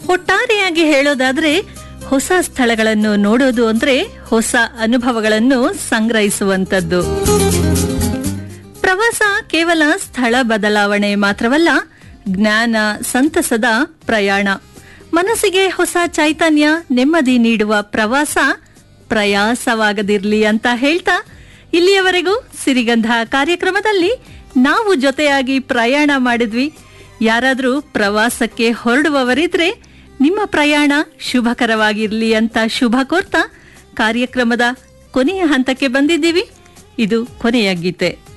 ಒಟ್ಟಾರೆಯಾಗಿ ಹೇಳೋದಾದ್ರೆ ಹೊಸ ಸ್ಥಳಗಳನ್ನು ನೋಡೋದು ಅಂದ್ರೆ ಹೊಸ ಅನುಭವಗಳನ್ನು ಸಂಗ್ರಹಿಸುವಂತದ್ದು ಪ್ರವಾಸ ಕೇವಲ ಸ್ಥಳ ಬದಲಾವಣೆ ಮಾತ್ರವಲ್ಲ ಜ್ಞಾನ ಸಂತಸದ ಪ್ರಯಾಣ ಮನಸ್ಸಿಗೆ ಹೊಸ ಚೈತನ್ಯ ನೆಮ್ಮದಿ ನೀಡುವ ಪ್ರವಾಸ ಪ್ರಯಾಸವಾಗದಿರ್ಲಿ ಅಂತ ಹೇಳ್ತಾ ಇಲ್ಲಿಯವರೆಗೂ ಸಿರಿಗಂಧ ಕಾರ್ಯಕ್ರಮದಲ್ಲಿ ನಾವು ಜೊತೆಯಾಗಿ ಪ್ರಯಾಣ ಮಾಡಿದ್ವಿ ಯಾರಾದ್ರೂ ಪ್ರವಾಸಕ್ಕೆ ಹೊರಡುವವರಿದ್ರೆ ನಿಮ್ಮ ಪ್ರಯಾಣ ಶುಭಕರವಾಗಿರ್ಲಿ ಅಂತ ಶುಭ ಕೋರ್ತಾ ಕಾರ್ಯಕ್ರಮದ ಕೊನೆಯ ಹಂತಕ್ಕೆ ಬಂದಿದ್ದೀವಿ ಇದು ಕೊನೆಯ ಗೀತೆ